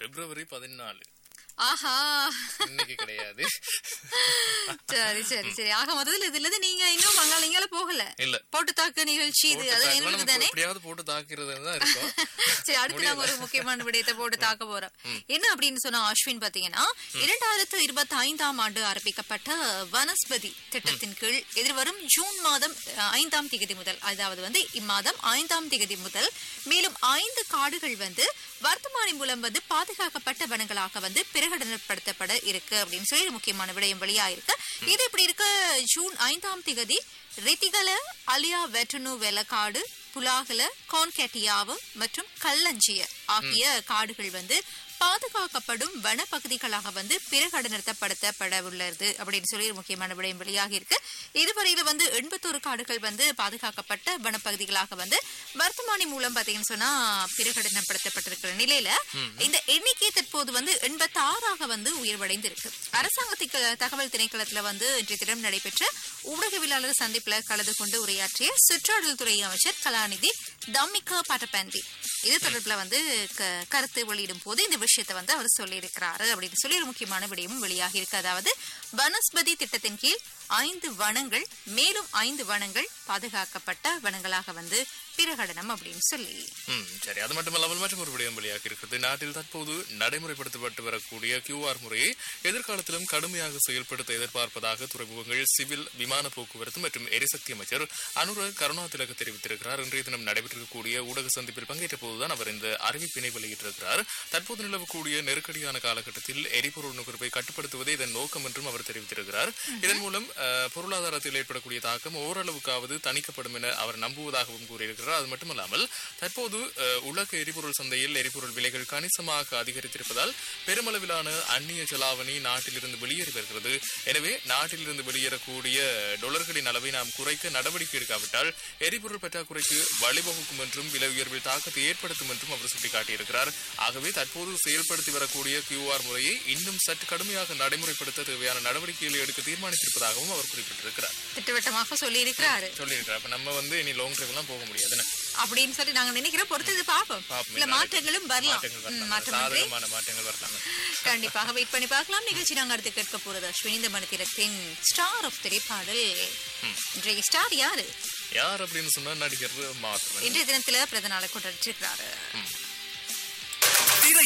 பிப்ரவரி பதினாலு ஆஹா இன்னைக்கு கிடையாது சரி சரி சரி ஆக மொத்தத்துல இதுல இருந்து நீங்க இன்னும் மங்காளிங்கால போகல இல்ல போட்டு தாக்கு நிகழ்ச்சி இது போட்டு அது தாக்கலாம், எங்களுக்கு நம்ம தானே எப்படியாவது போட்டு தாக்கிறது தான் இருக்கும் சரி அடுத்து நாங்க ஒரு முக்கியமான விடயத்தை போட்டு தாக்க போறோம் என்ன அப்படின்னு சொன்னா அஸ்வின் பாத்தீங்கன்னா இரண்டாயிரத்து இருபத்தி ஐந்தாம் ஆண்டு ஆரம்பிக்கப்பட்ட வனஸ்பதி திட்டத்தின் கீழ் எதிர்வரும் ஜூன் மாதம் அஹ், ஐந்தாம் தேதி முதல் அதாவது வந்து இம்மாதம் ஐந்தாம் தேதி முதல் மேலும் ஐந்து காடுகள் வந்து வர்த்தமானி மூலம் வந்து பாதுகாக்கப்பட்ட வனங்களாக வந்து பிரகடனப்படுத்தப்பட இருக்கு அப்படின்னு சொல்லி ஒரு முக்கியமான விடயம் வெளியாயிருக்கு இது இப்படி இருக்கு ஜூன் ஐந்தாம் தேதி ரித்திகல அலியா வெட்டனு வெலக்காடு புலாகல கான்கேட்டியாவு மற்றும் கல்லஞ்சிய ஆகிய காடுகள் வந்து பாதுகாக்கப்படும் வனப்பகுதிகளாக வந்து பிரகடனப்படுத்தப்பட உள்ளது அப்படின்னு சொல்லி ஒரு முக்கியமான விடயம் வெளியாகி இருக்கு இதுவரையில வந்து எண்பத்தோரு காடுகள் வந்து பாதுகாக்கப்பட்ட வனப்பகுதிகளாக வந்து வர்த்தமானி மூலம் பாத்தீங்கன்னு சொன்னா பிரகடனப்படுத்தப்பட்டிருக்கிற நிலையில இந்த எண்ணிக்கை தற்போது வந்து எண்பத்தி ஆறாக வந்து உயர்வடைந்து இருக்கு அரசாங்கத்துக்கு தகவல் திணைக்களத்துல வந்து இன்றைய தினம் நடைபெற்ற ஊடகவியலாளர் சந்திப்புல கலந்து கொண்டு உரையாற்றிய சுற்றாடல் துறை அமைச்சர் கலாநிதி தம்மிகா பட்டபேந்தி இது தொடர்பில் வந்து க- கருத்து வெளியிடும் போது இந்த விஷயத்தை வந்து அவர் சொல்லியிருக்கிறாரு அப்படின்னு சொல்லி ஒரு முக்கியமான விடயமும் வெளியாகி இருக்கு அதாவது வனஸ்பதி திட்டத்தின் கீழ் ஐந்து வனங்கள் மேலும் ஐந்து வனங்கள் பாதுகாக்கப்பட்ட வனங்களாக வந்து பிரகடனம் அப்படின்னு சொல்லி ம், சரி அது மட்டுமல்லாமல் மற்றும் ஒரு விடயம் வெளியாக இருக்கிறது நாட்டில் தற்போது நடைமுறைப்படுத்தப்பட்டு வரக்கூடிய கியூஆர் முறையை எதிர்காலத்திலும் கடுமையாக செயல்படுத்த எதிர்பார்ப்பதாக துறைமுகங்கள் சிவில் விமான போக்குவரத்து மற்றும் எரிசக்தி அமைச்சர் அனுர கருணாதிலக தெரிவித்திருக்கிறார் இன்றைய தினம் நடைபெற்றிருக்கக்கூடிய ஊடக சந்திப்பில் பங்கேற்ற போதுதான் அவர் இந்த அறிவிப்பினை வெளியிட்டிருக்கிறார் தற்போது நிலவக்கூடிய நெருக்கடியான காலகட்டத்தில் எரிபொருள் நுகர்வை கட்டுப்படுத்துவதே இதன் நோக்கம் என்றும் அவர் தெரிவித்திருக்கிறார் இதன் மூலம் அஹ், பொருளாதாரத்தில் ஏற்படக்கூடிய தாக்கம் ஓரளவுக்காவது தணிக்கப்படும் என அவர் நம்புவதாகவும் கூறியிருக்கிறார் அது மட்டுமல்லாமல் தற்போது அஹ், உலக எரிபொருள் சந்தையில் எரிபொருள் விலைகள் கணிசமாக அதிகரித்திருப்பதால் பெருமளவிலான அந்நிய செலாவணி நாட்டிலிருந்து வெளியேறி வருகிறது எனவே நாட்டிலிருந்து வெளியேறக்கூடிய டொலர்களின் அளவை நாம் குறைக்க நடவடிக்கை எடுக்காவிட்டால் எரிபொருள் பற்றாக்குறைக்கு வழிவகுக்கும் என்றும் விலை உயர்வில் தாக்கத்தை ஏற்படுத்தும் என்றும் அவர் சுட்டிக்காட்டியிருக்கிறார் ஆகவே தற்போது செயல்படுத்தி வரக்கூடிய கியூஆர் முறையை இன்னும் சற்று கடுமையாக நடைமுறைப்படுத்த தேவையான நடவடிக்கைகளை எடுக்க தீர்மானித்திருப்பதாகவும் அவர் குறிப்பிட்டிருக்கிறார் திட்டவட்டமாக சொல்லி இருக்கிறாரு சொல்லியிருக்கிறார் அப்ப நம்ம வந்து இனி லாங் டிரைவ் எல்லாம் போக முடியாது என்ன? அப்படின்னு சொல்லி நாங்க நினைக்கிறோம் பொறுத்து இது பார்ப்போம் பார்ப்போம். இல்ல மாற்றங்களும் வரலாம் மாற்றங்கள் ம், வரலாம் மாற்றம் ஒன்றே. சாதகமான மாற்றங்கள் வரலாம் கண்டிப்பாக வெயிட் பண்ணி பார்க்கலாம் நிகழ்ச்சி நாங்க அடுத்து கேட்க போறது அஸ்வினி இந்த மணித்திரத்தின் ஸ்டார் ஆஃப் திரைப்பாடல் இன்றைய ஸ்டார் யாரு யார் அப்படின்னு சொன்னா நடிகர் மாத்திரம் இன்றைய தினத்துல பிறந்த நாளை கொண்டாடிட்டு இருக்கிறாரு ம்.